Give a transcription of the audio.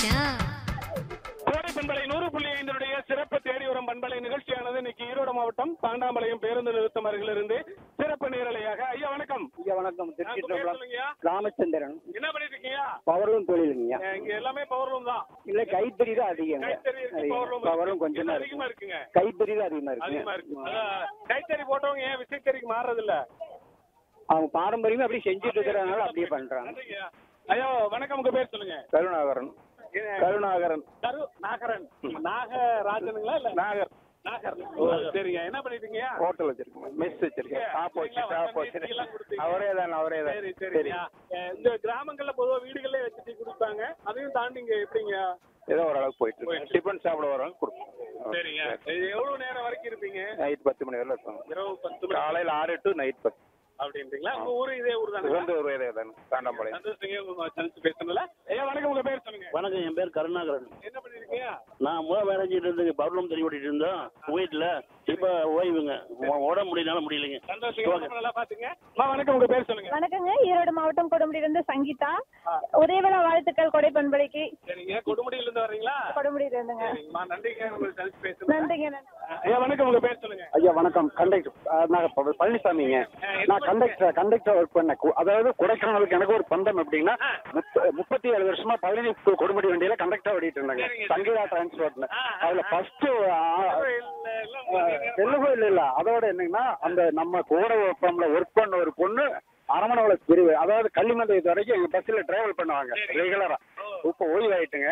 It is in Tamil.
மச்சான் கோடை பண்பலை நூறு புள்ளி ஐந்தினுடைய சிறப்பு தேடி வரும் பண்பலை நிகழ்ச்சியானது இன்னைக்கு ஈரோடு மாவட்டம் பாண்டாம்பாளையம் பேருந்து நிறுத்தம் அருகிலிருந்து சிறப்பு நேரலையாக ஐயா வணக்கம் ஐயா வணக்கம் ஆ, உங்க பேர் திருச்சிற்றம்பலம் சொல்லுங்கய்யா. ராமச்சந்திரன் என்ன பண்ணிட்டு இருக்கீங்க பவரும் தொழிலுங்கய்யா அஹ் இங்க எல்லாமே பவர் ரூம் தான் இல்ல கைத்தறி தான் அதிகங்க கைத்தறி இருக்கு பவர் ரூம் பவரும் கொஞ்சமா அதிகமா இருக்கு இருக்குங்க கைத்தறி தான் அதிகமா அதிகமா இருக்கு இருக்கு அதான், கைத்தறி போட்டவங்க ஏன் விசைத்தறிக்கு மாறுறது இல்ல அவங்க பாரம்பரியமா அப்படியே செஞ்சுட்டு இருக்கிறதுனால அப்படியே பண்றாங்க நன்றிங்கய்யா. ஐயோ வணக்கம் உங்க பேர் சொல்லுங்க கருணாகரன் கருணாகரன் கரு நாகரன் நாகராஜனுங்களா இல்ல நாகர் நாகர் ஓ சரிங்க என்ன பண்ணிட்டு இருக்கீங்க ஹோட்டல் வச்சிருக்கேன் மெஸ் வச்சிருக்கேன் ஆப்போசிட் ஆப்போசிட் எல்லாம் கொடுத்தீங்க. அவரே தான் அவரே தான் சரி சரிங்க அஹ் இந்த கிராமங்கள்ல பொதுவா வீடுகளே வச்சு டீ குடிப்பாங்க அதையும் தாண்டி இங்க எப்படிங்க ஏதோ ஓரளவுக்கு போயிட்டு போயிட்டு இருக்கு டிஃபன் சாப்பிட வரவங்க கொடுப்போம் சரிங்க இது எவ்வளவு நேரம் வரைக்கும் இருப்பீங்க நைட் பத்து மணி வரையிலும் இருப்பாங்க இரவு பத்து மணி காலையில ஆறு டு நைட் பத்து அப்படின்றீங்களா உங்க ஊரு இதே ஊர் தானே சொந்த ஒரு வேலையை தானே தாண்டாம்பாளையம் சந்தோஷங்க உங்க சந்திச்சு பேசணும்ல ஐயா வணக்கம் உங்க பேர் சொல்லுங்க வணக்கம் என் பேர் கருணாகரன் என்ன பண்ணிருக்கீங்க நான் முதல் வேலை செஞ்சுட்டு இருந்து பவுர்ணம் தறி ஓட்டிட்டு இருந்தோம் குவைத்தில் இப்போ ஓய்வுங்க ஓ- ஓட முடியனால முடியலைங்க சந்தோஷங்க ரொம்ப நல்லா பாத்துங்க அம்மா வணக்கம் உங்க பேர் சொல்லுங்க வணக்கங்க ஈரோடு மாவட்டம் கொடுமுடியிலிருந்து சங்கீதா உதயவிழா வாழ்த்துக்கள் கொடை பண்பலைக்கு சரிங்க கொடுமுடியில இருந்து வர்றீங்களா கொடுமுடியில இருந்துங்க சரிங்கம்மா நன்றிங்க உங்களுக்கு சந்திச்சு பேசணும் நன்றிங்க நன்றி ஐயா வணக்கம் உங்க பேர் சொல்லுங்க ஐயா வணக்கம் கண்டக்டர் நான் ப- பழனிசாமிங்க நான் கண்டக்டர் கண்டக்டர் ஒர்க் பண்ணேன் கு- அதாவது கொடைக்கானலுக்கு எனக்கு ஒரு பந்தம் எப்படின்னா முப்ப- முப்பத்தி ஏழு வருஷமா பழனி கு- கொடுமுடி வண்டியில கண்டக்டர் ஓடிட்டு இருந்தாங்க சரிங்க, சங்கீதா டிரான்ஸ்போர்ட்ல ஆ, ஆ, அதுல ஃபர்ஸ்ட் இல்ல, எல்லாம் உங்களுக்கு வெள்ளகோயில் இல்ல அதோட என்னங்கன்னா அந்த நம்ம கூட ஒப்பம்ல ஒர்க் பண்ண ஒரு பொண்ணு அரமணவள பிரிவு அதாவது கள்ளிமந்தயத்து வரைக்கும் எங்க பஸ்ல டிராவல் பண்ணுவாங்க ரெகுலரா இப்ப ஓய்வு ஆயிட்டுங்க